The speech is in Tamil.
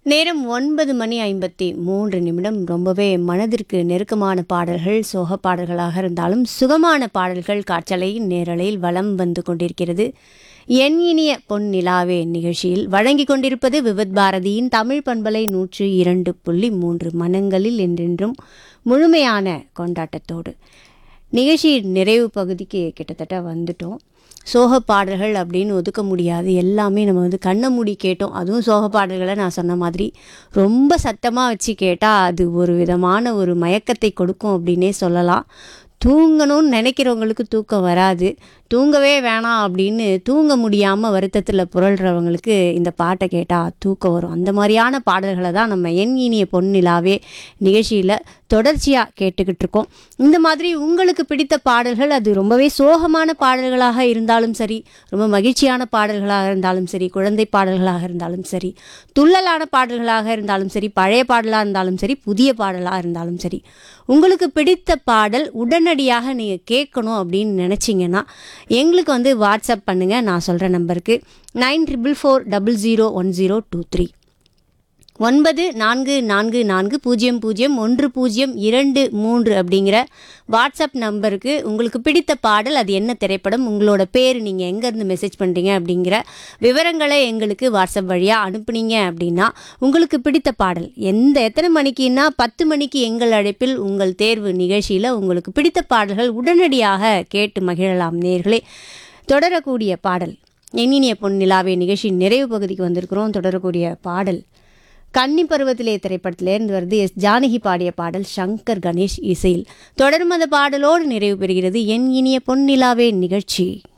நேரம் ஒன்பது மணி ஐம்பத்தி மூன்று நிமிடம் ரொம்பவே மனதிற்கு நெருக்கமான பாடல்கள் சோக பாடல்களாக இருந்தாலும் சுகமான பாடல்கள் காற்றலையின் நேரலையில் வலம் வந்து கொண்டிருக்கிறது என் இனிய பொன் நிலாவே நிகழ்ச்சியில் வழங்கி கொண்டிருப்பது விவத் பாரதியின் தமிழ் பண்பலை நூற்று இரண்டு புள்ளி மூன்று மனங்களில் என்றென்றும் முழுமையான கொண்டாட்டத்தோடு நிகழ்ச்சியின் நிறைவு பகுதிக்கு கிட்டத்தட்ட வந்துட்டோம் சோக பாடல்கள் அப்படின்னு ஒதுக்க முடியாது எல்லாமே நம்ம வந்து கண்ணை மூடி கேட்டோம் அதுவும் சோக பாடல்களை நான் சொன்ன மாதிரி ரொம்ப சத்தமாக வச்சு கேட்டால் அது ஒரு விதமான ஒரு மயக்கத்தை கொடுக்கும் அப்படின்னே சொல்லலாம் தூங்கணும்னு நினைக்கிறவங்களுக்கு தூக்கம் வராது தூங்கவே வேணாம் அப்படின்னு தூங்க முடியாமல் வருத்தத்தில் புரள்றவங்களுக்கு இந்த பாட்டை கேட்டால் தூக்கம் வரும் அந்த மாதிரியான பாடல்களை தான் நம்ம என் இனிய பொன்னிலாவே நிகழ்ச்சியில் தொடர்ச்சியாக கேட்டுக்கிட்டு இருக்கோம் இந்த மாதிரி உங்களுக்கு பிடித்த பாடல்கள் அது ரொம்பவே சோகமான பாடல்களாக இருந்தாலும் சரி ரொம்ப மகிழ்ச்சியான பாடல்களாக இருந்தாலும் சரி குழந்தை பாடல்களாக இருந்தாலும் சரி துள்ளலான பாடல்களாக இருந்தாலும் சரி பழைய பாடலாக இருந்தாலும் சரி புதிய பாடலாக இருந்தாலும் சரி உங்களுக்கு பிடித்த பாடல் உடனடியாக நீங்கள் கேட்கணும் அப்படின்னு நினச்சிங்கன்னா எங்களுக்கு வந்து வாட்ஸ்அப் பண்ணுங்கள் நான் சொல்கிற நம்பருக்கு nine triple four double zero one zero two three ஒன்பது நான்கு நான்கு நான்கு பூஜ்ஜியம் பூஜ்ஜியம் ஒன்று பூஜ்ஜியம் இரண்டு மூன்று அப்படிங்கிற வாட்ஸ்அப் நம்பருக்கு உங்களுக்கு பிடித்த பாடல் அது என்ன திரைப்படம் உங்களோட பேர் நீங்கள் எங்கேருந்து மெசேஜ் பண்ணுறீங்க அப்படிங்கிற விவரங்களை எங்களுக்கு வாட்ஸ்அப் வழியாக அனுப்புனீங்க அப்படின்னா உங்களுக்கு பிடித்த பாடல் எந்த எத்தனை மணிக்குன்னா பத்து மணிக்கு எங்கள் அழைப்பில் உங்கள் தேர்வு நிகழ்ச்சியில் உங்களுக்கு பிடித்த பாடல்கள் உடனடியாக கேட்டு மகிழலாம் நேர்களே தொடரக்கூடிய பாடல் எண்ணினிய பொன் நிலாவே நிகழ்ச்சியின் நிறைவு பகுதிக்கு வந்திருக்கிறோம் தொடரக்கூடிய பாடல் கன்னி பருவத்திலே திரைப்படத்திலேருந்து வருது எஸ் ஜானகி பாடிய பாடல் சங்கர் கணேஷ் இசையில் தொடரும் அந்த பாடலோடு நிறைவு பெறுகிறது என் இனிய பொன்னிலாவே நிகழ்ச்சி